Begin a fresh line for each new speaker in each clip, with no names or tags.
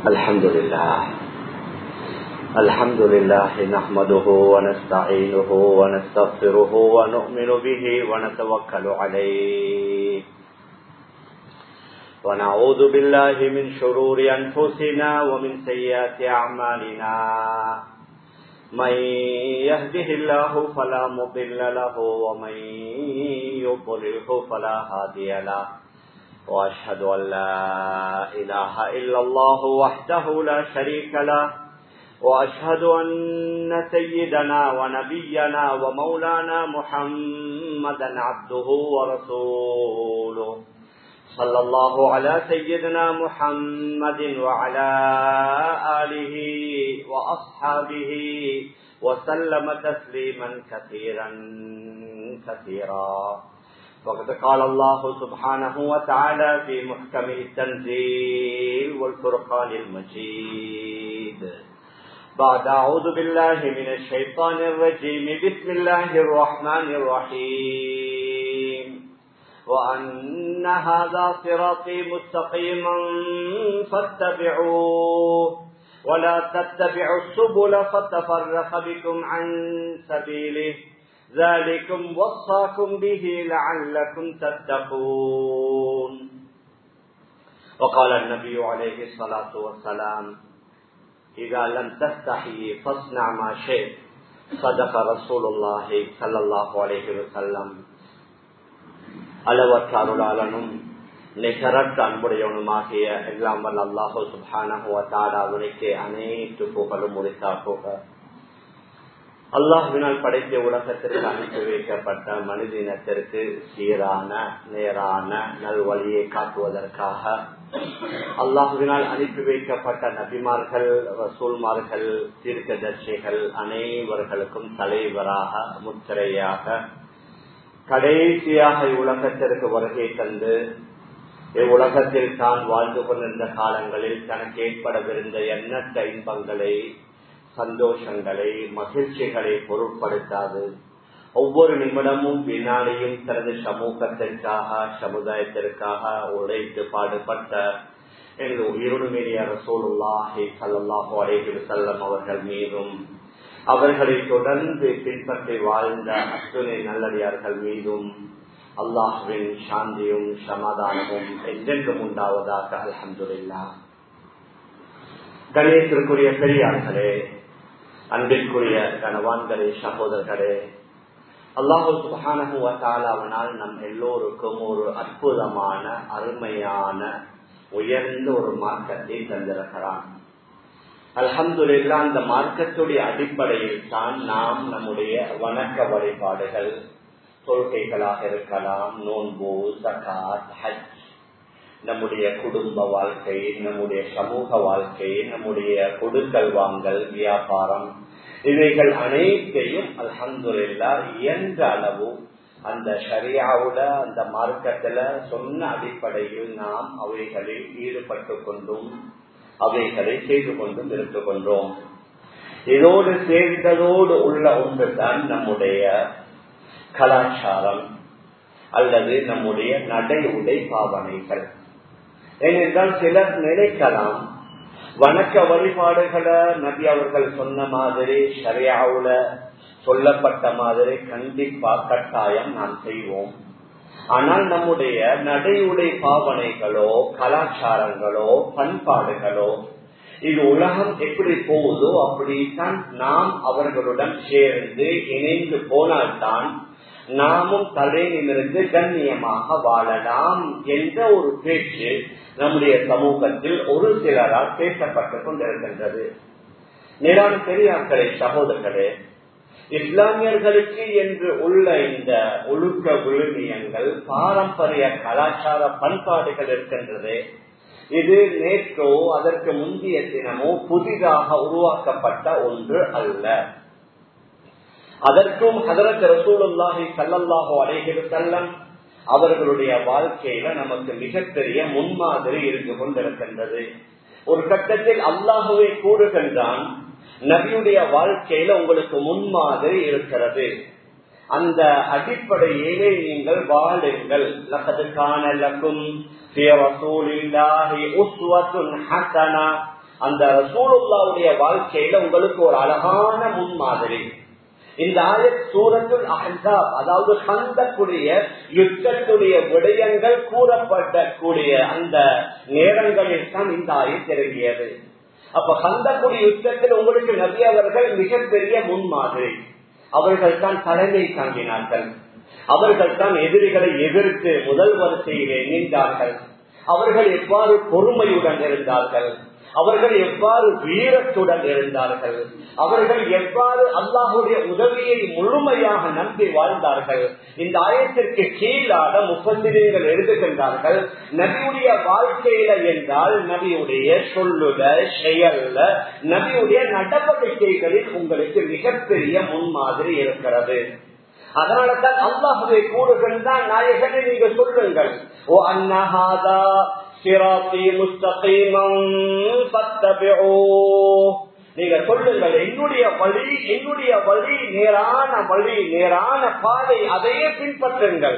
الحمد لله الحمد لله نحمده ونستعينه ونستغفره ونؤمن به ونتوكل عليه ونعوذ بالله من شرور أنفسنا ومن سيئات أعمالنا من يهده الله فلا مضل له ومن يضلله فلا هادي له وأشهد أن لا إله إلا الله وحده لا شريك له وأشهد أن سيدنا ونبينا ومولانا محمدا عبده ورسوله صلى الله على سيدنا محمد وعلى آله وأصحابه وسلم تسليما كثيرا كثيرا وقد قال الله سبحانه وتعالى في محكم التنزيل والفرقان المجيد بعد أعوذ بالله من الشيطان الرجيم بسم الله الرحمن الرحيم وأن هذا صراطي مستقيما فاتبعوه ولا تتبعوا السبل فتفرق بكم عن سبيله ذلكم وصاكم به لعلكم تتقون وقال النبي عليه الصلاة والسلام إذا لم تستحي فاصنع ما شئت صدق رسول الله صلى الله عليه وسلم அளவற்ற அருளாளனும் நிகரற்ற அன்புடையவனுமாகிய எல்லாம் வல்ல அல்லாஹோ சுபானகுவத்தாடாவுனைக்கு அனைத்து புகழும் முடித்தா புக அல்லாஹுவினால் படைத்த உலகத்திற்கு அனுப்பி வைக்கப்பட்ட மனித இனத்திற்கு சீரான நேரான நல்வழியை காட்டுவதற்காக அல்லாஹுவினால் அனுப்பி வைக்கப்பட்ட நபிமார்கள் ரசூல்மார்கள் தீர்க்கதர்சிகள் அனைவர்களுக்கும் தலைவராக முத்திரையாக கடைசியாக இவ்வுலகத்திற்கு வருகை தந்து இவ்வுலகத்தில் தான் வாழ்ந்து கொண்டிருந்த காலங்களில் தனக்கு ஏற்படவிருந்த எண்ணற்ற இன்பங்களை சந்தோஷங்களை மகிழ்ச்சிகளை பொருட்படுத்தாது ஒவ்வொரு நிமிடமும் வினாடியும் தனது சமூகத்திற்காக சமுதாயத்திற்காக உழைத்து பாடுபட்ட எங்கள் உயிருடுமேறிய ரசோலுல்லாஹி சல்லாஹு அலேஹி செல்லம் அவர்கள் மீதும் அவர்களை தொடர்ந்து பின்பற்றி வாழ்ந்த அத்துணை நல்லடியார்கள் மீதும் அல்லாஹுவின் சாந்தியும் சமாதானமும் என்றென்றும் உண்டாவதாக அலமதுல்லா கணேசருக்குரிய பெரியார்களே அன்பிற்குரிய கனவான்களே சகோதரர்களே அல்லாஹு சுபானகுவத்தாலாவனால் நம் எல்லோருக்கும் ஒரு அற்புதமான அருமையான உயர்ந்த ஒரு மார்க்கத்தை தந்திருக்கிறான் அலமதுல்லா அந்த மார்க்கத்துடைய அடிப்படையில் தான் நாம் நம்முடைய வணக்க வழிபாடுகள் தொழுகைகளாக இருக்கலாம் நோன்பு சகாத் ஹஜ் நம்முடைய குடும்ப வாழ்க்கை நம்முடைய சமூக வாழ்க்கை நம்முடைய கொடுக்கல் வாங்கல் வியாபாரம் இவைகள் அனைத்தையும் அலமதுல்லா இயன்ற அளவு அந்த ஷரியாவுல அந்த மார்க்கத்துல சொன்ன அடிப்படையில் நாம் அவைகளில் ஈடுபட்டு கொண்டும் அவைகளை செய்து கொண்டும் இருந்து கொண்டோம் இதோடு சேர்ந்ததோடு உள்ள ஒன்றுதான் நம்முடைய கலாச்சாரம் அல்லது நம்முடைய நடை உடை பாவனைகள் ஏனென்றால் சிலர் நினைக்கலாம் வணக்க வழிபாடுகளை நபி அவர்கள் சொன்ன மாதிரி சரியாவுல சொல்லப்பட்ட மாதிரி கண்டிப்பா கட்டாயம் நாம் செய்வோம் ஆனால் நம்முடைய நடையுடை பாவனைகளோ கலாச்சாரங்களோ பண்பாடுகளோ இது உலகம் எப்படி போகுதோ அப்படித்தான் நாம் அவர்களுடன் சேர்ந்து இணைந்து போனால்தான் நாமும் தலையிலிருந்து கண்ணியமாக வாழலாம் என்ற ஒரு பேச்சு நம்முடைய சமூகத்தில் ஒரு சிலரால் பேசப்பட்டுக் கொண்டிருக்கின்றது மேலான பெரியார்களே சகோதரர்களே இஸ்லாமியர்களுக்கு என்று உள்ள இந்த ஒழுக்க விழுமியங்கள் பாரம்பரிய கலாச்சார பண்பாடுகள் இருக்கின்றது இது நேற்றோ அதற்கு முந்தைய தினமோ புதிதாக உருவாக்கப்பட்ட ஒன்று அல்ல அதற்கும் அதற்கு ரசூலுல்லாஹி சல்லல்லாஹோ அடைகிற செல்லம் அவர்களுடைய வாழ்க்கையில நமக்கு மிகப்பெரிய முன்மாதிரி இருந்து கொண்டிருக்கின்றது ஒரு கட்டத்தில் அல்லாஹுவே கூறுகின்றான் நபியுடைய வாழ்க்கையில உங்களுக்கு முன்மாதிரி இருக்கிறது அந்த அடிப்படையிலே நீங்கள் வாழுங்கள் லகது காணலக்கும் في رسول الله أسوة حسنة அந்த ரசூலுல்லாவுடைய வாழ்க்கையில உங்களுக்கு ஒரு அழகான முன்மாதிரி இந்த ஆயத் சூரத்துல் அஹாப் அதாவது சந்தக்கூடிய யுத்தத்துடைய விடயங்கள் கூறப்படக்கூடிய அந்த நேரங்களில் தான் இந்த ஆயத் இறங்கியது அப்ப சந்தக்கூடிய யுத்தத்தில் உங்களுக்கு நபி அவர்கள் மிகப்பெரிய முன்மாதிரி அவர்கள் தான் தலைமை தாங்கினார்கள் அவர்கள் தான் எதிரிகளை எதிர்த்து முதல் வரிசையிலே நின்றார்கள் அவர்கள் எவ்வாறு பொறுமையுடன் இருந்தார்கள் அவர்கள் எவ்வாறு வீரத்துடன் இருந்தார்கள் அவர்கள் எவ்வாறு அல்லாஹுடைய உதவியை முழுமையாக நம்பி வாழ்ந்தார்கள் இந்த ஆயத்திற்கு கீழாக முப்பத்திரங்கள் எழுதுகின்றார்கள் நபியுடைய வாழ்க்கையில என்றால் நபியுடைய சொல்லுல செயல்ல நபியுடைய நடவடிக்கைகளில் உங்களுக்கு மிகப்பெரிய முன்மாதிரி இருக்கிறது அதனால தான் அல்லாஹுவை கூறுகின்றான் நாயகனை நீங்க சொல்லுங்கள் ஓ அன்னஹாதா சிராத்தி முஸ்தகீமம் ஃபத்தபிஊ நீங்க சொல்லுங்கள் என்னுடைய வழி என்னுடைய வழி நேரான வழி நேரான பாதை அதையே பின்பற்றுங்கள்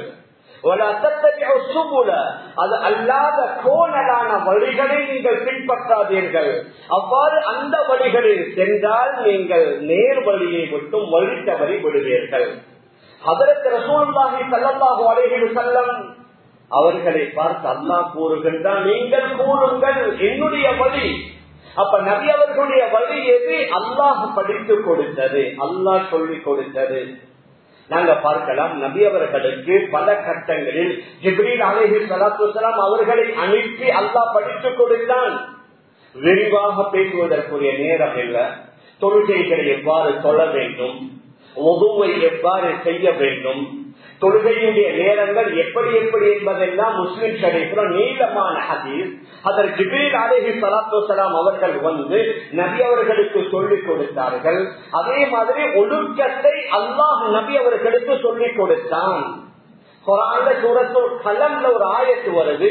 அது அல்லாத கோணலான வழிகளை நீங்கள் பின்பற்றாதீர்கள் அவ்வாறு அந்த வழிகளில் சென்றால் நீங்கள் நேர் வழியை விட்டும் வழி தவறி விடுவீர்கள் அதற்கு ரசூல்லாஹி சல்லாஹூ அலைஹி செல்லம் அவர்களை பார்த்து அல்லாஹ் கூறுகின்றான் நீங்கள் கூறுங்கள் என்னுடைய வழி அப்ப நபி அவர்களுடைய வழி எது அல்லாஹ் படித்து கொடுத்தது அல்லாஹ் சொல்லிக் கொடுத்தது நாங்க பார்க்கலாம் நபி அவர்களுக்கு பல கட்டங்களில் ஜிப்ரீல் அலேஹி சலாத்துலாம் அவர்களை அனுப்பி அல்லாஹ் படித்து கொடுத்தான் விரிவாக பேசுவதற்குரிய நேரம் இல்லை தொழுகைகளை எவ்வாறு தொழ வேண்டும் ஒதுவை எவ்வாறு செய்ய வேண்டும் தொழுகையுடைய நேரங்கள் எப்படி எப்படி என்பதெல்லாம் முஸ்லிம் ஷரீஃப்ல நீளமான ஹதீஸ் அதற்கு ஜிபீல் அலேஹி சலாத்து சலாம் அவர்கள் வந்து நபி அவர்களுக்கு சொல்லிக் கொடுத்தார்கள் அதே மாதிரி ஒழுக்கத்தை அல்லாஹ் நபி அவர்களுக்கு சொல்லிக் கொடுத்தான் குரான்ல சூரத்துல் கலம்ல ஒரு ஆயத்து வருது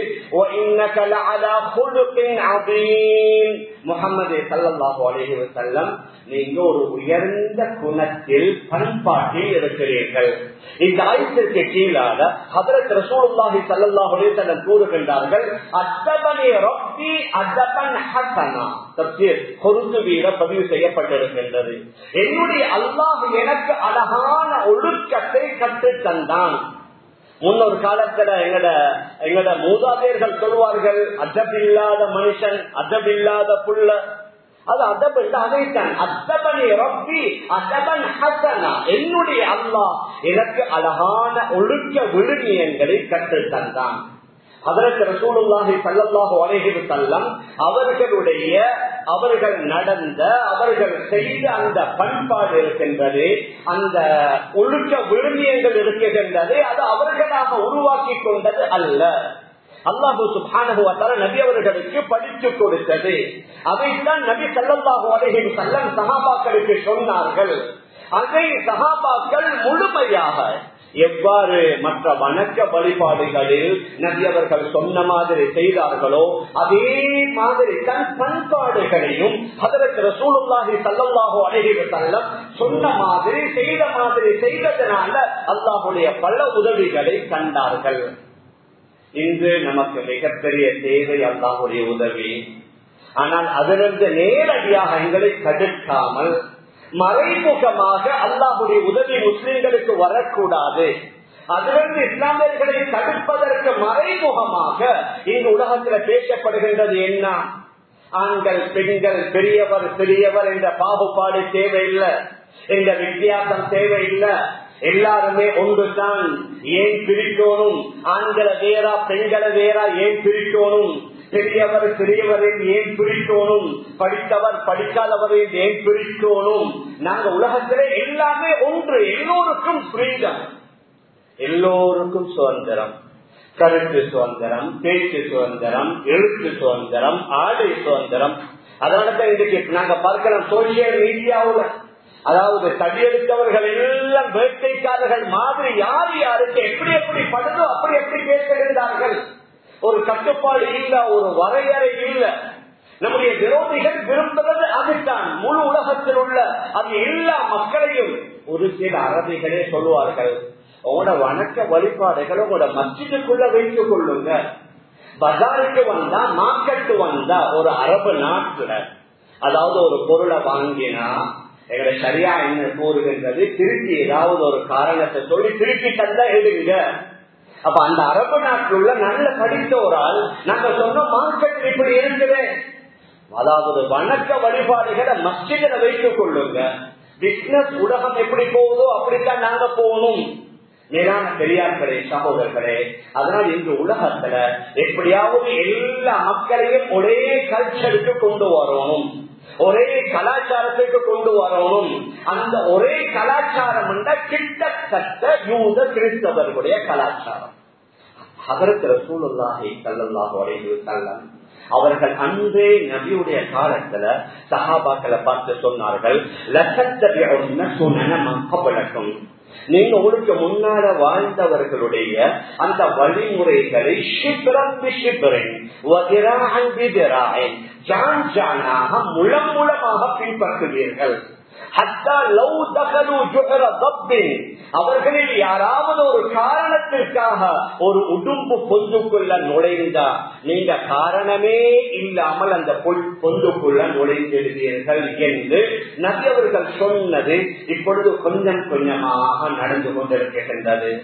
முகமது சல்லாஹூ அலஹி வசல்லம் நீங்க ஒரு உயர்ந்த குணத்தில் பண்பாட்டில் இருக்கிறீர்கள் இந்த ஆயத்திற்கு கீழாக ஹதரத் ரசூலுல்லாஹி ஸல்லல்லாஹு அலைஹி வஸல்லம் கூறுகின்றார்கள் அத்தபனி ரப்பி அதபன் ஹஸனா தப்சீர் குர்துபியில பதிவு செய்யப்பட்டிருக்கின்றது என்னுடைய அல்லாஹ் எனக்கு அழகான ஒழுக்கத்தை கற்றுத் தந்தான் முன்னொரு காலத்துல எங்கட எங்கட மூதாதையர்கள் சொல்வார்கள் அதபில்லாத மனுஷன் அதபில்லாத புள்ள அது அதப் அதைத்தான் அத்தபனி ரப்பி அதபன் ஹசனா என்னுடைய அல்லாஹ் எனக்கு அழகான ஒழுக்க விழுமியங்களை கற்றுத் தந்தான் அதற்கு ரசூலுல்லாஹி சல்லல்லாஹு அலைஹி வஸல்லம் அவர்களுடைய அவர்கள் நடந்த அவர்கள் செய்த அந்த பண்பாடு இருக்கின்றது அந்த ஒழுக்க விழுமியங்கள் இருக்கின்றது அது அவர்களாக உருவாக்கி கொண்டது அல்ல அல்லாஹு சுபானகுவத்தால நபி அவர்களுக்கு படித்து கொடுத்தது அதைத்தான் நபி சல்லல்லாஹு அலைஹி வஸல்லம் சஹாபாக்களுக்கு சொன்னார்கள் அதை சஹாபாக்கள் முழுமையாக எவ்வாறு மற்ற வணக்க வழிபாடுகளில் நபி அவர்கள் சொன்ன மாதிரி செய்தார்களோ அதே மாதிரி தன் பண்பாடுகளையும் அதற்கு ரசூலுல்லாஹி சல்லல்லாஹு அலைஹி வஸல்லம் சொன்ன மாதிரி செய்த மாதிரி செய்ததனால அல்லாஹுடைய பல உதவிகளை கண்டார்கள் இன்று நமக்கு மிகப்பெரிய தேவை அல்லாஹுடைய உதவி ஆனால் அதிலிருந்து நேரடியாக எங்களை தடுக்காமல் மறைமுகமாக அல்லாஹுடைய உதவி முஸ்லிம்களுக்கு வரக்கூடாது அதிலிருந்து இஸ்லாமியர்களை தடுப்பதற்கு மறைமுகமாக இந்த உலகத்தில் பேசப்படுகின்றது என்ன ஆண்கள் பெண்கள் பெரியவர் பெரியவர் என்ற பாகுபாடு தேவையில்லை என்ற வித்தியாசம் தேவையில்லை எல்லாருமே ஒன்றுதான் ஏன் பிரிக்கணும் ஆண்களை வேறா பெண்களை வேறா ஏன் பிரிக்கணும் பெரியவர் பெரியவரில் ஏன் பிரிக்கணும் படித்தவர் படிக்காதவரில் ஏன் பிரிக்கணும் நாங்க உலகத்திலே எல்லாமே ஒன்று எல்லோருக்கும் ஃப்ரீடம் எல்லோருக்கும் சுதந்திரம் கருத்து சுதந்திரம் பேச்சு சுதந்திரம் எழுத்து சுதந்திரம் ஆடை சுதந்திரம் அதனால இன்றைக்கு நாங்க பார்க்கலாம் சோசியல் மீடியாவுல அதாவது தடியெடுத்தவர்கள் எல்லாம் வேட்டைக்காரர்கள் மாதிரி யார் யாருக்கு எப்படி எப்படி படுதோ அப்படி எப்படி பேசுகின்றார்கள் ஒரு கட்டுப்பாடு இல்ல ஒரு வரையறை இல்ல நம்முடைய விரோதிகள் விரும்புவது அதுதான் முழு உலகத்தில் உள்ள அது எல்லா மக்களையும் ஒரு சில அரபிகளே சொல்லுவார்கள் உங்களோட வணக்க வழிபாடுகளை உங்களோட மஸ்ஜிதுக்குள்ள வைத்துக் கொள்ளுங்க பஜாருக்கு வந்தா மார்க்கெட்டு வந்தா ஒரு அரபு நாட்டுல அதாவது ஒரு பொருளை வாங்கினா எங்களை சரியா என்ன கூறுகின்றது திருப்பி ஏதாவது ஒரு காரணத்தை சொல்லி திருப்பி தந்தா எடுங்க அப்ப அந்த அரபு நாட்டில் உள்ள நல்ல படித்த ஒரு ஆள் நாங்க சொன்ன மார்க்கெட் இப்படி இருக்குது அதாவது வணக்க வழிபாடுகளை மஸ்ஜிதில் வைத்துக் கொள்ளுங்க பிசினஸ் உலகம் எப்படி போகுதோ அப்படித்தான் நாங்க போகணும் மேலான பெரியார்களே சகோதரர்களே அதனால் இன்று உலகத்துல எப்படியாவது எல்லா மக்களையும் ஒரே கல்ச்சருக்கு கொண்டு வரணும் ஒரே கலாச்சாரத்துக்கு கொண்டு வரணும் அந்த ஒரே கலாச்சாரம் கிட்டத்தட்ட யூத கிறிஸ்தவர்களுடைய கலாச்சாரம் அதற்கு ரசூலுல்லாஹி ஸல்லல்லாஹு அலைஹி வஸல்லம் அவர்கள் அன்றே நபியுடைய காலத்துல சஹாபாக்களை பார்த்து சொன்னார்கள் நீங்க உங்களுக்கு முன்னால வாழ்ந்தவர்களுடைய அந்த வழிமுறைகளை முளம் மூலமாக பின்பற்றுவீர்கள் அவர்களில் யாராவது ஒரு காரணத்திற்காக ஒரு உடும்பு பொந்துக்குள்ள நுழைந்தா நீங்க காரணமே இல்லாமல் அந்த பொந்துக்குள்ள நுழைந்திருந்தீர்கள் என்று நபி அவர்கள் சொன்னது இப்பொழுது கொஞ்சம் கொஞ்சமாக நடந்து கொண்டிருக்கின்றது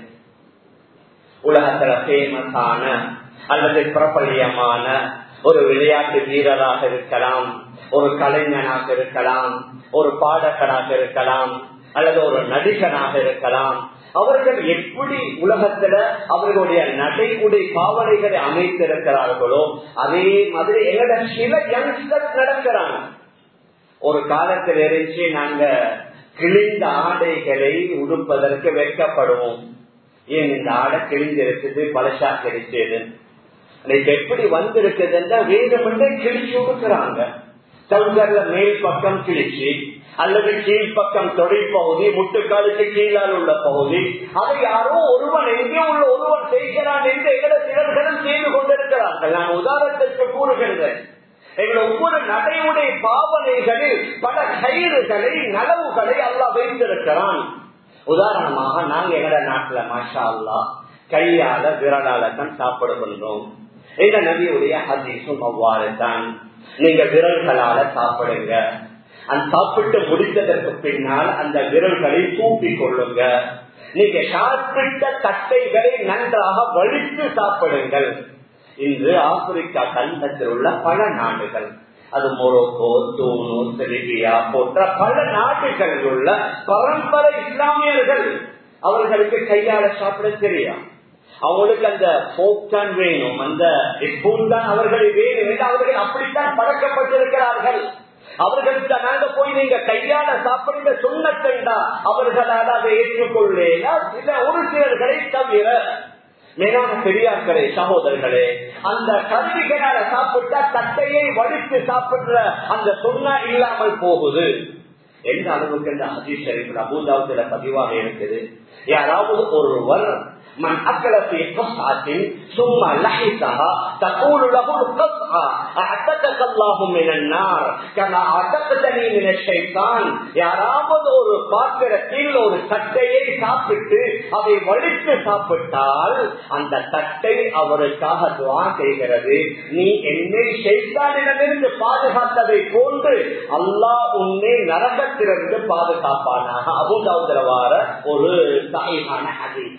உலகத்துல பேமஸான அல்லது பிரபல்யமான ஒரு விளையாட்டு வீரராக இருக்கலாம் ஒரு கலைஞனாக இருக்கலாம் ஒரு பாடகனாக இருக்கலாம் அல்லது ஒரு நடிகனாக இருக்கலாம் அவர்கள் எப்படி உலகத்துல அவர்களுடைய நடைமுறை பாவனைகளை அமைத்திருக்கிறார்களோ அதே மாதிரி எங்களோட சில யங்ஸ்டர்ஸ் நடக்கிறாங்க ஒரு காலத்தில் இருந்துச்சு நாங்க கிழிந்த ஆடைகளை உடுப்பதற்கு வெட்கப்படுவோம் ஏன் இந்த ஆடை கிழிஞ்சிருக்குது பழசா கிடைச்சது இன்னைக்கு எப்படி வந்திருக்குதுன்னா வேணுமென்றே கிழிச்சு கொடுக்குறாங்க சவுகர்ல மேல் பக்கம் கிழிச்சு அல்லது கீழ்ப்பக்கம் தொழிற்பகுதி முட்டுக்காலுக்கு கீழால் உள்ள பகுதி அதை யாரோ ஒருவன் எங்கே உள்ள ஒருவன் செய்கிறான் என்று எங்களை சிலர்களும் செய்து கொண்டிருக்கிறார்கள் நான் உதாரணத்திற்கு கூறுகின்றேன் எங்களை ஒவ்வொரு நடைமுறை பாவனைகளில் பல கயிறுகளை நலவுகளை அல்லா வைத்திருக்கிறான் உதாரணமாக நாங்க எங்கட நாட்டுல மாஷா அல்லா கையால விரலால தான் சாப்பிடுகின்றோம் எங்க நபியுடைய ஹதீஸும் அவ்வாறு தான் நீங்க விரல்களால சாப்பிடுங்க அந்த சாப்பிட்டு முடித்ததற்கு பின்னால் அந்த விரல்களை தூப்பிக் கொள்ளுங்க நீங்க சாப்பிட்ட தட்டைகளை நன்றாக வலித்து சாப்பிடுங்கள் இன்று ஆப்பிரிக்கா கண்டத்தில் உள்ள பல நாடுகள் அது மொரோக்கோ தூனூர் செலிபியா போன்ற பல நாடுகளில் உள்ள பரம்பரை இஸ்லாமியர்கள் அவர்களுக்கு கையால சாப்பிட தெரியும் அவங்களுக்கு அந்த போக் தான் வேணும் அந்த ஸ்பூன் தான் அவர்கள் வேணும் என்று அவர்கள் அப்படித்தான் பழக்கப்பட்டிருக்கிறார்கள் அவர்களுக்கு நாங்க போய் நீங்க கையால சாப்பிடுங்க சொன்னா அவர்களால் அதை ஏற்றுக்கொள்ளேனா சில ஒரு சிலர்களை தவிர மேலான பெரியார்களே சகோதரர்களே அந்த கருவிகளால சாப்பிட்டா தட்டையை வடித்து சாப்பிடுற அந்த சொன்னா இல்லாமல் போகுது எந்த அளவுக்கு இந்த ஹதீஸ் ஷரீஃப் அபூதாவுல பதிவாக இருக்குது யாராவது ஒருவர் من أكل في قصعة ثم لحسها تقول له القصعة أعتقك الله من النار كما أعتقتني من الشيطان யாராவது ஒரு பாத்திரத்தில் ஒரு தட்டையை சாப்பிட்டு அதை வலித்து சாப்பிட்டால் அந்த தட்டை அவருக்காக துவா செய்கிறது நீ என்னை ஷைத்தானிடமிருந்து பாதுகாத்ததை போன்று அல்லாஹ் உன்னை நரகத்திலிருந்து பாதுகாப்பானாக அபுதாவுதரவார ஒரு தாய்மான ஹதீஸ்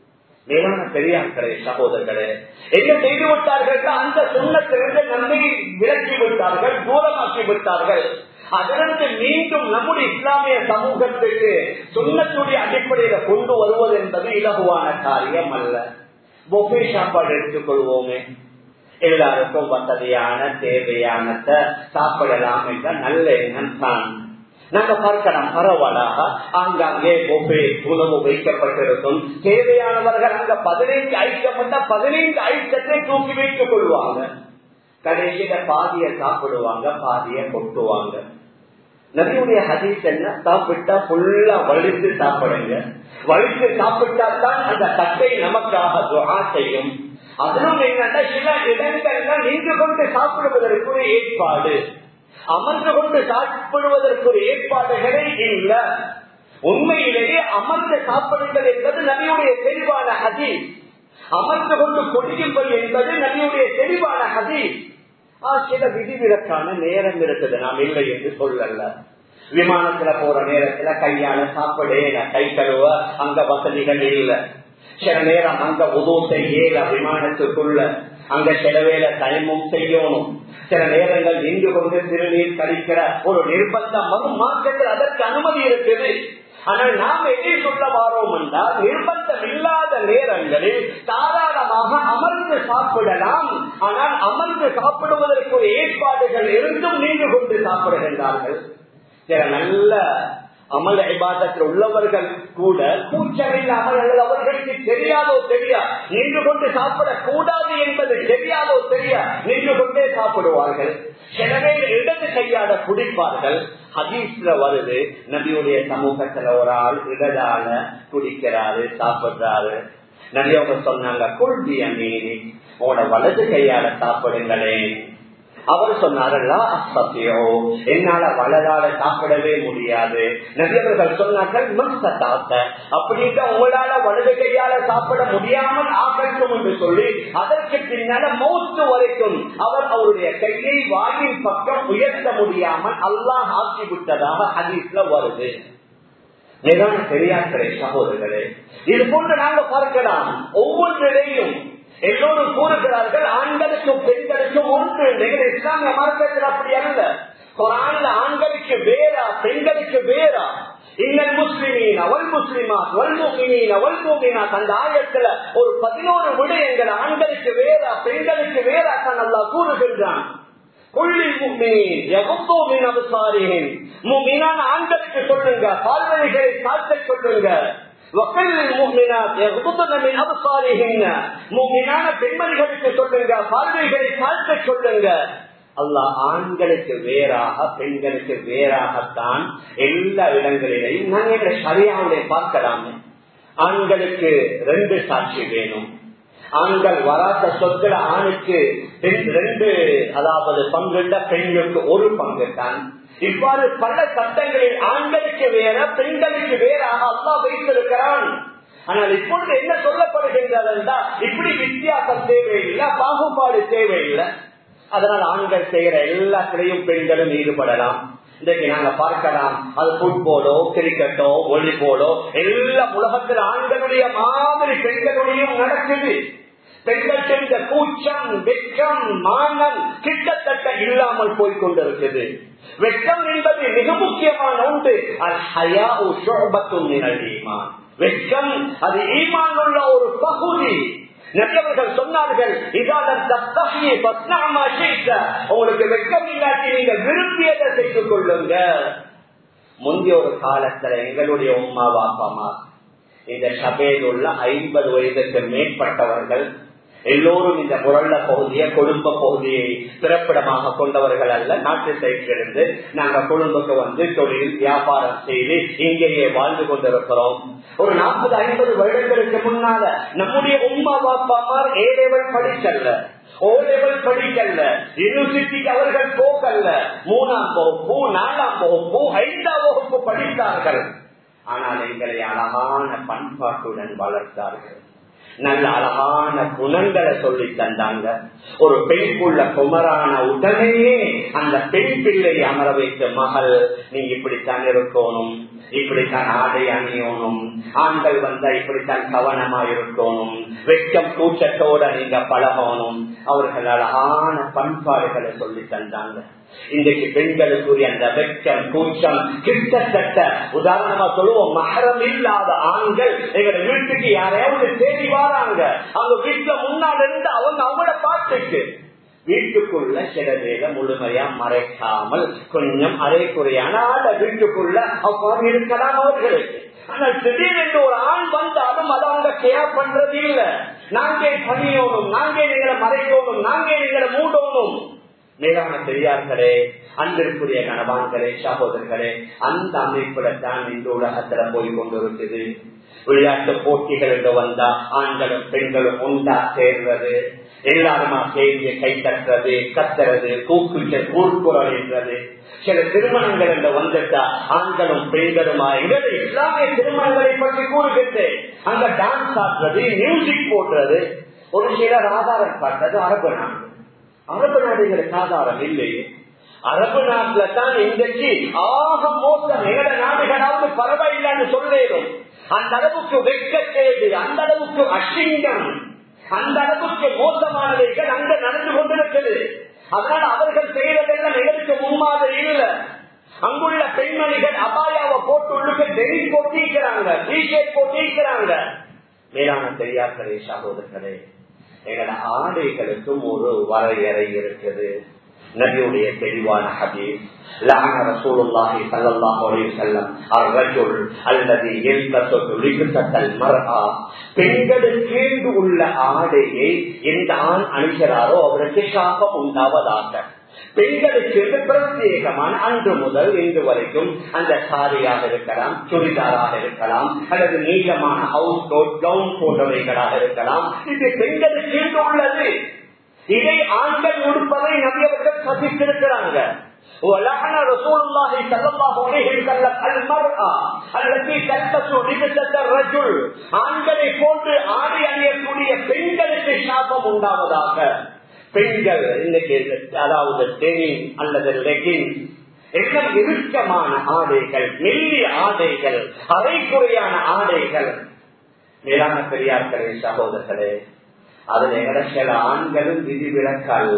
மேலான பெரியார்களே சகோதரர்களே என்ன செய்து விட்டார்கள் அந்த சுண்ணத்திலிருந்து நன்மை விலக்கி விட்டார்கள் தூரமாக்கி விட்டார்கள் அதிலிருந்து மீண்டும் நம்முடைய இஸ்லாமிய சமூகத்துக்கு சுண்ணத்துடைய அடிப்படையில கொண்டு வருவது என்பது இலகுவான காரியம் அல்ல பொஃபே சாப்பாடு எடுத்துக்கொள்வோமே எல்லாருக்கும் வசதியான தேவையானத சாப்பிடலாம் என்ற நல்ல எண்ணம் தான் நாங்க பார்க்கலாம் பரவலாக ஆங்காங்கே பொஃபே உணவு வைக்கப்பட்டிருக்கும் தேவையானவர்கள் அங்க பதினைந்து ஐட்டம் பதினைந்து ஐட்டத்தை தூக்கி வைத்துக் கொள்வாங்க கடைசியில பாதிய சாப்பிடுவாங்க பாதிய கொட்டுவாங்க நபியுடைய ஹதீஸ் என்ன சாப்பிட்டா ஃபுல்லா வலித்து சாப்பிடுங்க வலித்து சாப்பிட்டா தான் அந்த தட்டை நமக்காக துவா செய்யும் அதிலும் என்னன்னா சில இடங்கள்ல நின்று கொண்டு சாப்பிடுவதற்கு ஒரு ஏற்பாடு அமர்ந்து கொண்டு சாப்பிடுவதற்குரிய ஏற்பாடுகளே இல்ல உண்மையிலேயே அமர்ந்து சாப்பிடுங்கள் என்பது நபியுடைய தெளிவான ஹதீஸ் அமர்ந்து கொண்டு கொடியுங்கள் என்பது நபியுடைய தெளிவான ஹதீஸ் சில விதிவிலக்கான நேரம் இருக்குது நாம் இல்லை என்று சொல்லல விமானத்துல போற நேரத்துல கையால சாப்பிட கை கழுவ அங்க வசதிகள் இல்லை சில நேரம் அங்க உதவு செய்யல விமானத்துக்குள்ள அங்க சில வேலை டைமும் செய்யணும் சில நேரங்கள் நின்று கொண்டு சிறுநீர் கழிக்கிற ஒரு நிர்பந்தம் வரும் மார்க்கத்தில் அதற்கு அனுமதி இருக்குது ஆனால் நாம் எதை சொல்ல வாரோம் என்றால் நிர்பந்தம் இல்லாத நேரங்களில் தாராளமாக அமர்ந்து சாப்பிடலாம் ஆனால் அமர்ந்து சாப்பிடுவதற்கு ஏற்பாடுகள் இருந்தும் நின்று கொண்டு சாப்பிடுகின்றார்கள் சில நல்ல அமல் ஐபாதத்தில் உள்ளவர்கள் கூட கூச்சமில்லாமல் அவர்களுக்கு தெரியாதோ தெரியா நின்று கொண்டு சாப்பிடக்கூடாது என்பது தெரியாதோ தெரியா நின்று கொண்டே சாப்பிடுவார்கள் எனவே இடது கையாட குடிப்பார்கள் ஹதீஸ்ல வருது நபியுடைய சமூகத்துல ஒரு ஆள் இடதால குடிக்கிறாரு சாப்பிடுறாரு நபி அவங்க சொன்னாங்க கொள்விய மீறி உங்களோட வலது கையால சாப்பிடுங்களேன் அவர் சொன்னாரல்லா அசத்தியோ என்னால வலதால சாப்பிடவே முடியாது நபியவர்கள் சொன்னார்கள் மஸ்தாத்த அப்படின்ட்டு உங்களால வலது கையால சாப்பிட முடியாமல் ஆகட்டும் என்று சொல்லி அதற்கு பின்னால மௌத்து வரைக்கும் அவர் அவருடைய கையை வாயின் பக்கம் உயர்த்த முடியாமல் அல்லாஹ் ஆக்கி விட்டதாக ஹதீஸ்ல வருது மேலான பெரியார்களே சகோதரர்களே இது போன்று நாங்க பார்க்கலாம் ஒவ்வொன்றிலையும் எல்லோரும் கூறுகிறார்கள் ஆண்களுக்கும் பெண்களுக்கும் ஒன்று எங்கள் இஸ்லாமிய மார்க்கத்தில் அப்படி அல்ல குரான்ல ஆண்களுக்கு வேறா பெண்களுக்கு வேறா இன்னல் முஸ்லிமீன் அவள் முஸ்லிமா வல் முஸ்லிமீன் அவள் மூமினா அந்த ஆயத்துல ஒரு பதினோரு விடயங்கள் ஆண்களுக்கு வேறா பெண்களுக்கு வேறா தான் நல்லா கூறுகின்றான் ஆண்களுக்கு சொல்லுங்க பால்வழிகளை காத்த சொல்லுங்க பெண்மணிகளுக்கு சொல்லுங்க பார்வைகளை தாழ்த்த சொல்லுங்க அல்லா ஆண்களுக்கு வேறாக பெண்களுக்கு வேறாகத்தான் எல்லா இடங்களிலையும் நாங்கள் சரியாவுடைய பார்க்கலாமே ஆண்களுக்கு ரெண்டு சாட்சி வேணும் ஆண்கள் வராத சொற்கள் ஆணுக்கு ரெண்டு அதாவது பங்குள்ள பெண்களுக்கு ஒரு பங்கு தான் இவ்வாறு பல சட்டங்களில் ஆண்களுக்கு வேற பெண்களுக்கு வேறாக அல்லா வைத்திருக்கிறான் ஆனால் இப்பொழுது என்ன சொல்லப்படுகின்றது என்றால் இப்படி வித்தியாசம் தேவையில்லை பாகுபாடு தேவையில்லை அதனால் ஆண்கள் செய்கிற எல்லாத்திலையும் பெண்களும் ஈடுபடலாம் இன்றைக்கு நாங்க பார்க்கலாம் அது புட்போலோ கிரிக்கெட்டோ வாலிபோலோ எல்லா உலகத்தில் ஆண்களுடைய மாதிரி பெண்களுடையும் நடக்குது பெண்கள் செஞ்ச கூச்சம் வெட்கம் மானம் கிட்டத்தட்ட இல்லாமல் போய்கொண்டிருக்குது வெட்கம் என்பது மிக முக்கியமான ஒன்று வெட்கம் அது ஈமான் உள்ள ஒரு பகுதி நிறையவர்கள் சொன்னார்கள் உங்களுக்கு வெட்கம் இல்லாட்டி நீங்க விரும்பியதை செய்து கொள்ளுங்க முந்தைய ஒரு காலத்துல எங்களுடைய உமா வாப்பாமா இந்த சபையில் உள்ள ஐம்பது வயதுக்கு மேற்பட்டவர்கள் எல்லோரும் இந்த முரள்ள பகுதியை குடும்ப பகுதியை பிறப்பிடமாக கொண்டவர்கள் அல்ல நாட்டு சைட்டிலிருந்து நாங்க குடும்பத்துக்கு வந்து தொழில் வியாபாரம் செய்து இங்கேயே வாழ்ந்து கொண்டிருக்கிறோம் ஒரு நாற்பது ஐம்பது வருடங்களுக்கு முன்னால நம்முடைய உமா பாப்பாமார் ஏ லெவல் படிச்சல்ல ஓ லெவல் படிக்கல்ல யூனிவர்சிட்டிக்கு அவர்கள் போகல்ல மூணாம் வகுப்பு நாலாம் வகுப்பு ஐந்தாம் வகுப்பு படித்தார்கள் ஆனால் எங்களை அழகான பண்பாட்டுடன் வளர்த்தார்கள் நல்ல அழகான குணங்களை சொல்லி தந்தாங்க ஒரு பெண்குள்ள குமரான உடனேயே அந்த பெண் பிள்ளை அமர வைத்த மகள் நீ இப்படித்தான் இருக்கணும் இப்படித்தான் ஆடை அணியணும் ஆண்கள் வந்தா இப்படித்தான் கவனமா இருக்கணும் வெட்கம் கூச்சத்தோட நீங்க பழகணும் அவர்கள் அழகான பண்பாடுகளை சொல்லி தந்தாங்க இன்றைக்கு பெண்களுக்குரிய அந்த வெட்கம் கூச்சம் கிட்டத்தட்ட உதாரணமா சொல்லுவோம் மகரம் இல்லாத ஆண்கள் எங்க வீட்டுக்கு யாரையாவது தேடி வராங்க அவங்க வீட்டுல முன்னால் இருந்து அவங்க அவங்கள பாட்டுக்கு வீட்டுக்குள்ள சில வேலை முழுமையா மறைக்காமல் கொஞ்சம் அரைக்குறையான ஆள வீட்டுக்குள்ள அவ்வாறு இருக்கலாம் அவர்களுக்கு ஆனால் திடீரென்று ஒரு ஆண் வந்தாலும் அதை அவங்க கேர் பண்றது இல்ல நாங்கே பணியோனும் நாங்கே நீங்களை மறைக்கணும் நாங்கே நீங்களை மூடணும் மேலான பெரியார்களே அன்பிற்குரிய கணவான்களே சகோதரர்களே அந்த அமைப்புல தான் இந்த உலகத்துல போய் கொண்டிருக்குது விளையாட்டு போட்டிகள் என்று வந்தா ஆண்களும் பெண்களும் ஒன்றா சேர்வது எல்லாருமா சேர்ந்து கை தட்டுறது கத்துறது கூப்பிட்டு கூர்க்குறல் என்றது சில திருமணங்கள் என்று வந்துட்டா ஆண்களும் பெண்களுமா எங்களை இஸ்லாமிய திருமணங்களை பற்றி கூறுகின்றேன் அங்க டான்ஸ் ஆடுறது மியூசிக் போடுறது ஒரு சிலர் ஆதாரம் காட்டுறது அரபு நாடு அரபு நாடுகளுக்கு ஆதாரம் இல்லையே அரபு நாட்டுல தான் இன்றைக்கு ஆக மோசம் எங்கட நாடுகளாவது பரவாயில்லைன்னு சொல்லேடும் அந்த அளவுக்கு வெட்கத்தேடு அந்த அளவுக்கு அசிங்கம் அந்த அளவுக்கு மோசமானவைகள் அங்க நடந்து கொண்டிருக்குது அதனால அவர்கள் செய்யறதெல்லாம் எங்களுக்கு முன்மாதிரி இல்லை அங்குள்ள பெண்மணிகள் அபாயாவை போட்டு உள்ளுக்கு டெய்லி போட்டிக்கிறாங்க டிஷர்ட் போட்டிக்கிறாங்க மேலான பெரியார்களே சகோதரர்களே எங்களோட ஆடைகளுக்கும் ஒரு வரையறை இருக்குது நபியுடைய தெளிவான ஹதீஸ் لعن رسول الله صلى الله عليه وسلم الرجل الذي يلبس لبسة المرأة பெண்களுக்கு உள்ள ஆடையை எந்த ஆண் அணிகிறாரோ அவருக்கு சாபம் உண்டாவதாக பெண்களுக்கு பிரத்யேகமான அன்று முதல் இன்று வரைக்கும் அந்த சாரியாக இருக்கலாம் சுடிதாராக இருக்கலாம் அல்லது நீளமான ஹவுஸ் கோட் கவுன் போன்றவைகளாக இருக்கலாம் இது பெண்களுக்கு உள்ளது இதை ஆண்கள் உடுப்பதை நபியவர்கள் சதித்திருக்கிறாங்க ولعن رسول الله صلى الله عليه وسلم المرأة التي تلبس لبسة الرجل ஆண்களை போன்று ஆடை அணியக்கூடிய பெண்களுக்கு சாபம் உண்டாவதாக பெண்கள் இன்னைக்கு அதாவது டெனிம் அல்லது லெகின் எல்லாம் இறுக்கமான ஆடைகள் மெல்லிய ஆடைகள் அரைக்குறையான ஆடைகள் மேலான பெரியார்களே சகோதரர்களே அதுல எங்கட சில ஆண்களும் விதிவிலக்க அல்ல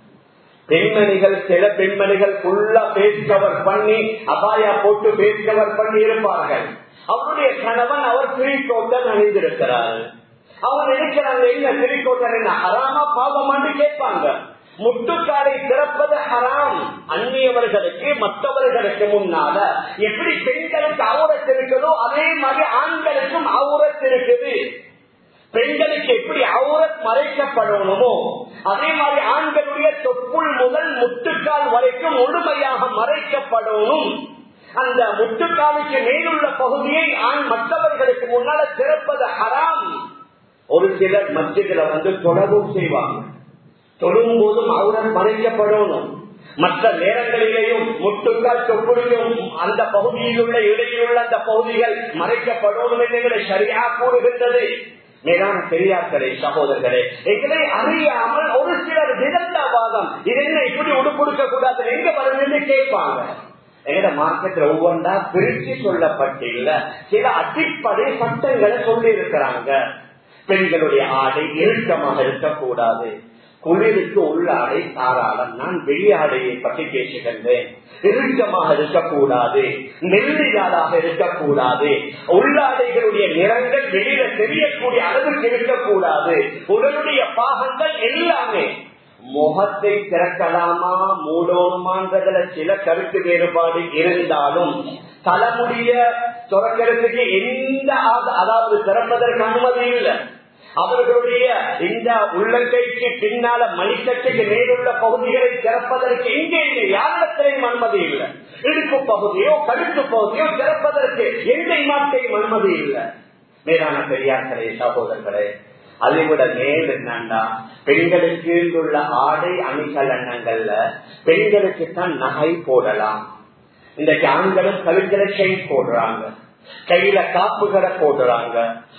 பெண்மணிகள் சில பெண்மணிகள் ஃபுல்லா பேஸ் கவர் பண்ணி அபாயா போட்டு பேஸ் கவர் பண்ணி இருப்பார்கள் அவருடைய கணவன் அவர் திரிக்கோட்டன் அணிந்திருக்கிறார் அவங்க நினைக்கிறாங்க என்ன திரிக்கோட்டன் என்ன ஹராமா பாவமான்னு கேட்பாங்க முட்டுக்காலை திறப்பது ஹராம் அந்நியவர்களுக்கு மற்றவர்களுக்கு முன்னால எப்படி பெண்களுக்கு அவுரத்து இருக்குதோ அதே மாதிரி ஆண்களுக்கும் அவுரத்து இருக்குது பெண்களுக்கு எப்படி அவுரத் மறைக்கப்படணுமோ அதே மாதிரி ஆண்களுடைய தொப்புள் முதல் முட்டுக்கால் வரைக்கும் முழுமையாக மறைக்கப்படணும் அந்த முட்டுக்காலுக்கு மேலுள்ள பகுதியை ஆண் மற்றவர்களுக்கு முன்னால திறப்பது ஹராம் ஒரு சிலர் மத்தியில வந்து தொடர்பும் செய்வாங்க தொழும் போதும் அவுரத் மறைக்கப்படணும் மற்ற நேரங்களிலேயும் முட்டுக்கால் தொப்புளிலும் அந்த பகுதியில் உள்ள இடையில் உள்ள அந்த பகுதிகள் மறைக்கப்படணும் என்று சரியா கூறுகின்றது மேலான பெரியார்களே சகோதரர்களே எங்களை அறியாமல் ஒரு சிலர் விதந்தாவாதம் இது என்ன இப்படி உடுப்புடுக்க கூடாது எங்க வருதுன்னு கேட்பாங்க எங்கட மார்க்கெட்ல ஒவ்வொன்றா பிரிச்சு சொல்லப்பட்டில்ல சில அடிப்படை சட்டங்களை சொல்லி இருக்கிறாங்க பெண்களுடைய ஆடை இறுக்கமாக இருக்கக்கூடாது குளிருக்கு உள்ளாடை தாராளம் நான் வெளியாடையை பற்றி பேசுகின்றேன் இறுக்கமாக இருக்கக்கூடாது நெல்லியாளாக இருக்கக்கூடாது உள்ளாடைகளுடைய நிறங்கள் வெளியில தெரியக்கூடிய அளவுக்கு இருக்கக்கூடாது உடலுடைய பாகங்கள் எல்லாமே முகத்தை திறக்கலாமா மூடோனுமான்றதுல சில கருத்து வேறுபாடு இருந்தாலும் தலைமுடிய துறக்கிறதுக்கு எந்த அதாவது திறப்பதற்கு அனுமதி இல்லை அவர்களுடைய இந்த உள்ளங்கைக்கு பின்னால மணிக்கட்டுக்கு மேலுள்ள பகுதிகளை திறப்பதற்கு எங்கே இல்லை யாரிடத்திலையும் அனுமதி இல்லை இடுப்பு பகுதியோ கழுத்து பகுதியோ திறப்பதற்கு எந்த இமாட்டையும் அனுமதி இல்லை மேலான பெரியார்களே சகோதரர்களே அதை விட மேல் என்னண்டா பெண்களுக்கு உள்ள ஆடை அணிகள் எண்ணங்கள்ல பெண்களுக்கு தான் நகை போடலாம் இன்றைக்கு ஆண்களும் கழுத்துல செயின் போடுறாங்க கையில காப்புகளை போடுறாங்க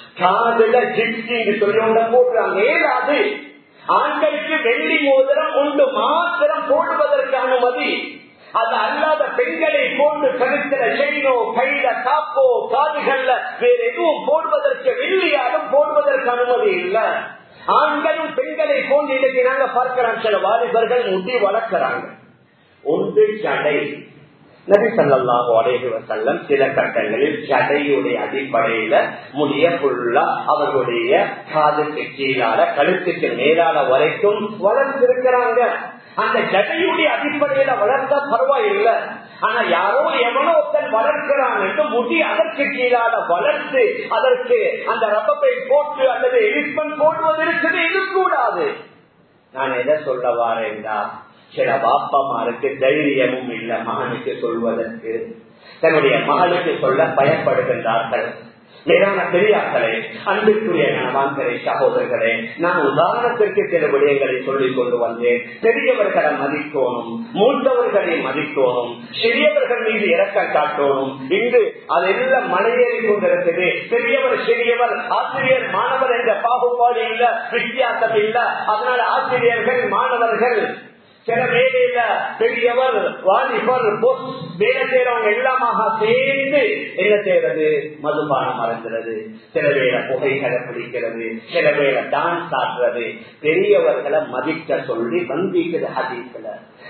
காதுல ஜிப்சின்னு சொல்லி போடுறாங்க ஏதாவது ஆண்களுக்கு வெள்ளி மோதிரம் உண்டு மாத்திரம் போடுவதற்கு அனுமதி அது அல்லாத பெண்களை போட்டு கழுத்துல செயினோ கையில காப்போ காதுகள்ல வேற எதுவும் போடுவதற்கு வெள்ளியாலும் போடுவதற்கு அனுமதி இல்லை ஆண்களும் பெண்களை போன்று இன்னைக்கு நாங்க பார்க்கிறோம் சில வாலிபர்கள் முடி வளர்க்கிறாங்க ஒன்று சடை நபி சல்லாஹு அலேஹி வசல்லம் சில கட்டங்களில் சடையுடைய அடிப்படையில முடிய ஃபுல்லா அவர்களுடைய காதுக்கு கீழால கழுத்துக்கு மேலால வரைக்கும் வளர்ந்திருக்கிறாங்க அந்த ஜடையுடைய அடிப்படையில வளர்த்தா பரவாயில்லை ஆனா யாரோ எவனோ ஒருத்தன் வளர்க்கிறான் முடி அதற்கு கீழால வளர்த்து அதற்கு அந்த ரப்பை போட்டு அல்லது எலிஸ்பன் போடுவது இருக்குது இது கூடாது நான் எதை சொல்ல வாரேன்டா சில பாப்பமாருக்கு தைரியமும் இல்ல மகனுக்கு சொல்வதற்கு தன்னுடைய மகளுக்கு சொல்ல பயப்படுகின்றார்கள் மேலான பெரியார்களே அன்பிற்குரிய கணவான்களே சகோதரர்களே நான் உதாரணத்திற்கு சில விடயங்களை சொல்லிக் கொண்டு வந்தேன் பெரியவர்களை மதிக்கணும் மூத்தவர்களை மதிக்கணும் சிறியவர்கள் மீது இறக்கம் காட்டணும் இன்று அதெல்லாம் மலையேறி கொண்டிருக்குது பெரியவர் சிறியவர் ஆசிரியர் மாணவர் என்ற பாகுபாடு இல்ல வித்தியாசம் இல்ல அதனால ஆசிரியர்கள் மாணவர்கள் சில வேலையில பெரியவர் வாலிபர் வேலை செய்யறவங்க எல்லாமாக சேர்ந்து என்ன செய்யறது மதுபானம் மறந்துறது சில வேலை புகைகளை பிடிக்கிறது சில வேலை டான்ஸ் ஆடுறது பெரியவர்களை மதிக்க சொல்லி வந்திக்குது ஹதீஸ்ல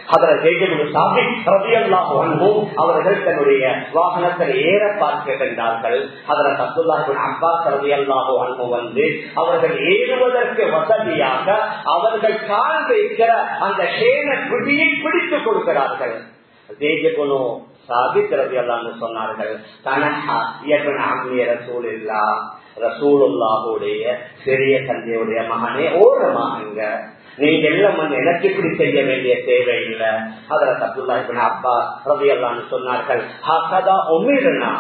அவர்கள் தன்னுடைய வாகனத்தில் ஏற பார்க்கின்றார்கள் அதற்கு அப்துல்லாஹின் அப்பாஸ் ரவி அல்லாஹோ அன்பு வந்து அவர்கள் ஏறுவதற்கு வசதியாக அவர்கள் கால் வைக்கிற அந்த சேன பிடியை பிடித்துக் கொடுக்கிறார்கள் தேஜகுணு சாபித் ரவி அல்லான்னு சொன்னார்கள் தனஹா இயற்கன ஆங்கிய ரசூல் இல்லா ரசூலுல்லாஹுடைய பெரிய தந்தையுடைய மகனே ஓரமாகுங்க நீங்க எல்லாம் வந்து எனக்கு இப்படி செய்ய வேண்டிய தேவை இல்லை அதுல அப்துல்லா இப்ப அப்பா ரவி அல்லான்னு சொன்னார்கள் ஹசதா ஒமிரனா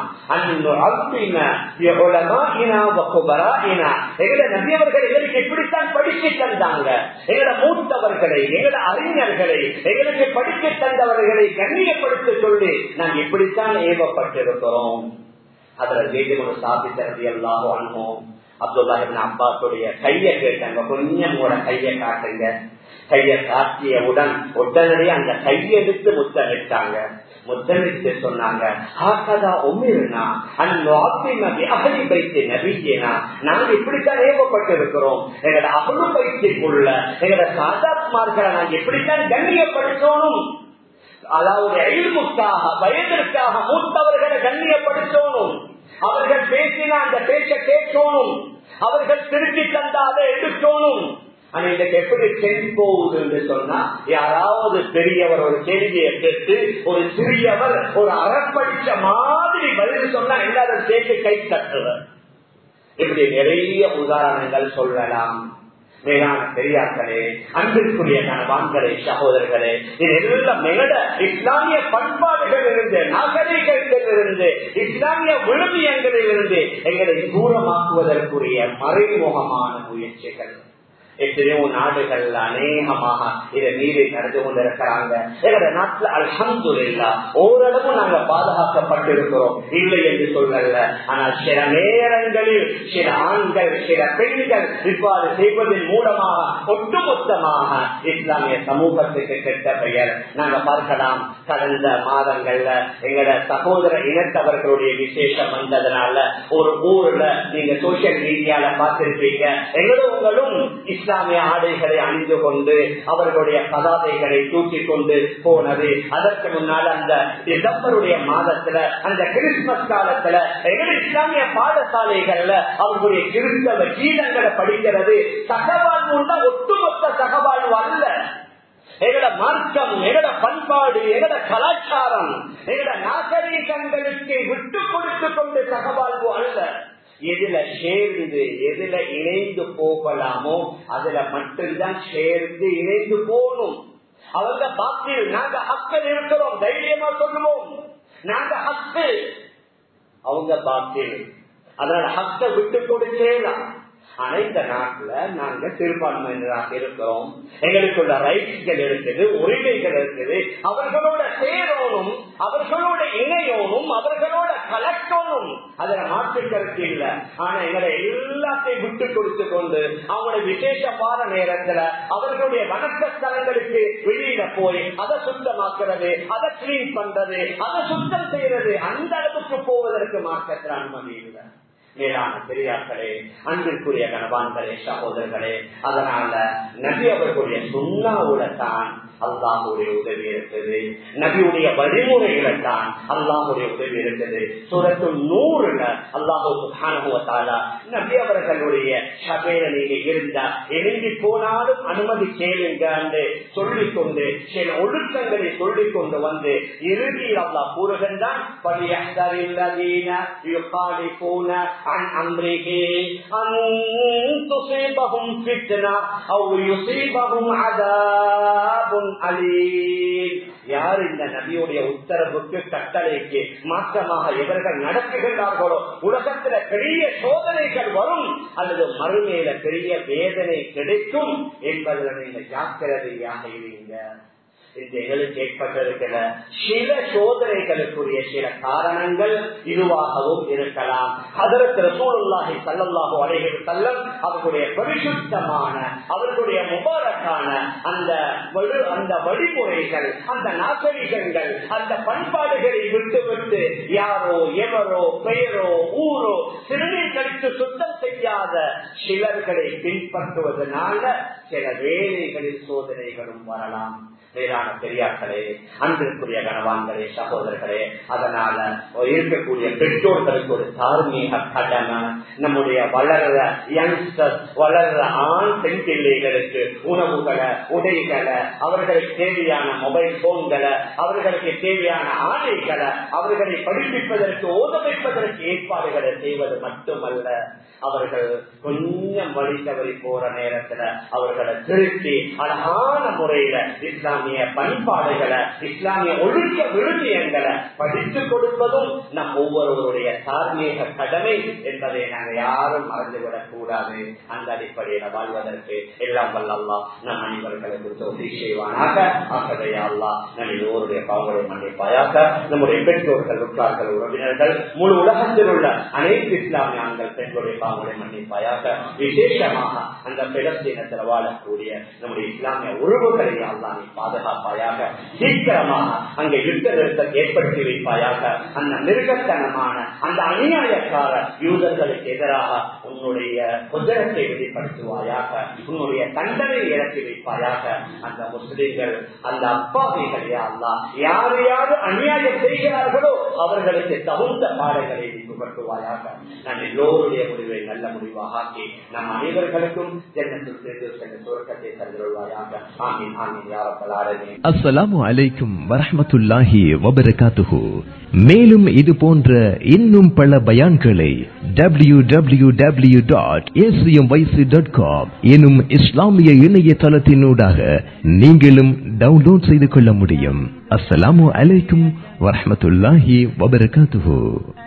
எங்கட நபியவர்கள் எங்களுக்கு இப்படித்தான் படிச்சு தந்தாங்க எங்கட மூத்தவர்களை எங்கட அறிஞர்களை எங்களுக்கு படித்து தந்தவர்களை கண்ணியப்படுத்த சொல்லி நாங்கள் இப்படித்தான் ஏவப்பட்டிருக்கிறோம் அதுல வேதிமனு சாப்பிட்டது எல்லாரும் அனுபவம் அப்துல்லாஹிபின் அப்பாத்துடைய கைய கேட்டாங்க கொஞ்சம் கூட கைய காட்டுங்க கைய காட்டியவுடன் உடனடியே அந்த கையெடுத்து முத்தமிட்டாங்க முத்தமிட்டு சொன்னாங்க நாங்க இப்படித்தான் ஏவப்பட்டிருக்கிறோம் எங்களோட அகலு பைத்திற்குள்ள எங்களோட சாதாத்மார்களை நாங்க எப்படித்தான் கண்ணியப்படுத்தணும் அதாவது அழிமுக்காக வயதிற்காக மூத்தவர்களை கண்ணியப்படுத்தணும் அவர்கள் பேசினா அந்த பேச்ச கேட்கணும் அவர்கள் திருப்பி தந்தா அதை எடுக்கணும் ஆனா இதுக்கு எப்படி சென் போகுது என்று சொன்னா யாராவது பெரியவர் ஒரு கேள்வியை கேட்டு ஒரு சிறியவர் ஒரு அறப்படிச்ச மாதிரி பதில் சொன்னா எல்லாரும் சேர்த்து கை தட்டுவர் இப்படி நிறைய உதாரணங்கள் சொல்லலாம் மேலான பெரியார்களே அன்பிற்குரிய கணவான்களே சகோதரர்களே இது எல்லாம் மேல இஸ்லாமிய பண்பாடுகள் இருந்து நாகரிகத்தில் இருந்து இஸ்லாமிய விழுமியங்களில் இருந்து எங்களை தூரமாக்குவதற்குரிய மறைமுகமான முயற்சிகள் எத்தனையோ நாடுகள் அநேகமாக இதை மீறி நடந்து கொண்டிருக்கிறாங்க எங்களோட நாட்டுல அல்ஹம்து இல்லா ஓரளவு நாங்க பாதுகாக்கப்பட்டிருக்கிறோம் இல்லை என்று சொல்லல ஆனால் சில நேரங்களில் சில ஆண்கள் சில பெண்கள் இவ்வாறு செய்வதன் மூலமாக ஒட்டுமொத்தமாக இஸ்லாமிய சமூகத்துக்கு கெட்ட பெயர் நாங்க பார்க்கலாம் கடந்த மாதங்கள்ல எங்களோட சகோதர இனத்தவர்களுடைய விசேஷம் வந்ததுனால ஒரு ஊர்ல நீங்க சோசியல் மீடியால பார்த்திருப்பீங்க எங்களும் இஸ்லாமிய ஆடைகளை அணிந்து கொண்டு அவர்களுடைய பதாதைகளை தூக்கி கொண்டு போனது அதற்கு முன்னால் அந்த டிசம்பருடைய மாதத்துல அந்த கிறிஸ்துமஸ் காலத்துல எங்கள் இஸ்லாமிய பாடசாலைகள்ல அவர்களுடைய கிறிஸ்தவ கீதங்களை படிக்கிறது சகவாழ்வு ஒட்டுமொத்த சகவாழ்வு அல்ல எங்கட மார்க்கம் எங்கட பண்பாடு எங்கட கலாச்சாரம் எங்கட நாகரீகங்களுக்கு விட்டு கொடுத்து கொண்டு சகவாழ்வு அல்ல எதுல சேர்ந்து எதுல இணைந்து போகலாமோ அதுல மட்டும்தான் சேர்ந்து இணைந்து போகணும் அவங்க பாத்தில் நாங்க ஹக்கல் இருக்கிறோம் தைரியமா சொல்லுவோம் நாங்க ஹக்கு அவங்க பாத்தில் அதனால ஹக்க விட்டு கொடுக்கலாம் ஆனா இந்த நாட்டுல நாங்க சிறுபான்மையினராக இருக்கிறோம் எங்களுக்குள்ள ரைட்ஸ்கள் இருக்குது உரிமைகள் இருக்குது அவர்களோட சேரணும் அவர்களோட இணையணும் அவர்களோட கலக்கணும் அதுல மாற்று கருத்து இல்ல ஆனா எங்களை எல்லாத்தையும் விட்டு கொடுத்து கொண்டு அவங்களுடைய விசேஷ வார நேரத்துல அவர்களுடைய வணக்க ஸ்தலங்களுக்கு வெளியில போய் அதை சுத்தமாக்குறது அதை கிளீன் பண்றது அதை சுத்தம் செய்யறது அந்த அளவுக்கு போவதற்கு மாற்றத்தில் அனுமதி இல்லை மேலான பெரியார்களே அன்பிற்குரிய கணவான்களே சகோதரர்களே அதனால நபி அவர்களுடைய சுண்ணாவுல தான் அல்லாஹுடைய உதவி இருக்குது நபியுடைய வழிமுறைகளை தான் அல்லாஹுடைய உதவி இருக்குது சுரத்து நூறுல அல்லாஹு நபி அவர்களுடைய சபையில நீங்க இருந்தா எழுந்தி போனாலும் அனுமதி கேளுங்க சொல்லிக் கொண்டு சில ஒழுக்கங்களை சொல்லிக் கொண்டு வந்து இறுதியில் அல்லா கூறுகின்றான் عن أمره أن تصيبهم فتنة أو يصيبهم عذاب அலீம் யார் இந்த நபியுடைய உத்தரவுக்கு கட்டளைக்கு மாற்றமாக இவர்கள் நடத்துகின்றார்களோ உலகத்துல பெரிய சோதனைகள் வரும் அல்லது மறுமையில பெரிய வேதனை கிடைக்கும் என்பதில் நீங்க ஜாக்கிரதையாக இருங்க இந்த எங்களுக்கு ஏற்பட்டிருக்கிற சில சோதனைகளுக்குரிய சில காரணங்கள் இதுவாகவும் இருக்கலாம் அதற்கு ரசூலுல்லாஹி சல்லல்லாஹு அலைஹி வஸல்லம் அவர்களுடைய பரிசுத்தமான அவர்களுடைய முபாரக்கான அந்த வழி- அந்த வழிமுறைகள் அந்த நாகரிகங்கள் அந்த பண்பாடுகளை விட்டு விட்டு யாரோ எவரோ பெயரோ ஊரோ சிறுநீர் கழித்து சுத்தம் செய்யாத சிலர்களை பின்பற்றுவதனால சில வேலைகளில் சோதனைகளும் வரலாம் மேலான பெரியார்களே அன்பிற்குரிய கனவான்களே சகோதரர்களே அதனால இருக்கக்கூடிய பெற்றோர்களுக்கு ஒரு தார்மீக கடமை நம்முடைய வளர்ற யங்ஸ்டர் வளர்ற ஆண் பெண் பிள்ளைகளுக்கு உணவுகளை உடைகளை அவர்களுக்கு தேவையான மொபைல் போன்களை அவர்களுக்கு தேவையான ஆடைகளை அவர்களை படிப்பிப்பதற்கு ஓத வைப்பதற்கு ஏற்பாடுகளை செய்வது மட்டுமல்ல அவர்கள் கொஞ்சம் வழி தவறி போற நேரத்துல அவர்களை திருத்தி அழகான முறையில இஸ்லாமிய பண்பாடுகளை இஸ்லாமிய ஒழுக்க விழுமியங்களை படித்துக் கொடுப்பதும் நம் ஒவ்வொருவருடைய தார்மீக கடமை என்பதை நாங்கள் யாரும் மறந்துவிடக் கூடாது அந்த அடிப்படையில வாழ்வதற்கு எல்லாம் வல்லல்லா நம் அனைவர்களுக்கு தோல்வி செய்வானாக ஆகவே அல்லா நம் எல்லோருடைய பாவங்களை மன்னிப்பாயாக நம்முடைய பெற்றோர்கள் உற்றார்கள் உறவினர்கள் முழு உலகத்தில் உள்ள அனைத்து இஸ்லாமிய ஆண்கள் பெண்களுடைய பாவங்களை மன்னிப்பாயாக விசேஷமாக அந்த பிளஸ்தீனத்தில் வாழக்கூடிய நம்முடைய இஸ்லாமிய உறவுகளை அல்லா நீ பாதுகாப்பாயாக சீக்கிரமாக அங்கே யுத்த நிறுத்தம் ஏற்படுத்தி வைப்பாயாக அந்த மிருகத்தனமான அந்த அநியாயக்கார யூதர்களுக்கு எதிராக உன்னுடைய குதிரத்தை வெளிப்படுத்துவாயாக உன்னுடைய தண்டனை இறக்கி வைப்பாயாக அந்த முஸ்லிம்கள் அந்த அப்பாவிகள் அல்லா யார் யார் அநியாயம் செய்கிறார்களோ அவர்களுக்கு தகுந்த பாடங்களை நீ புகட்டுவாயாக நான் எல்லோருடைய முடிவை நல்ல முடிவாக ஆக்கி நம் அனைவர்களுக்கும் ஜன்னத்தில் சேர்ந்து சென்ற சுரக்கத்தை தந்துள்வாயாக ஆமீன் ஆமீன் யாரப்பல் ஆரம்பி
அஸ்ஸலாமு அலைக்கும் வரஹ்மத்துல்லாஹி வபரகாத்துஹு மேலும் இது போன்ற இன்னும் பல பயான்களை W W W dot dot com எனும் இஸ்லாமிய இணையதளத்தினூடாக நீங்களும் டவுன்லோட் செய்து கொள்ள முடியும் அஸ்ஸலாமு அலைக்கும் வரஹ்மத்துல்லாஹி வபரகாத்துஹு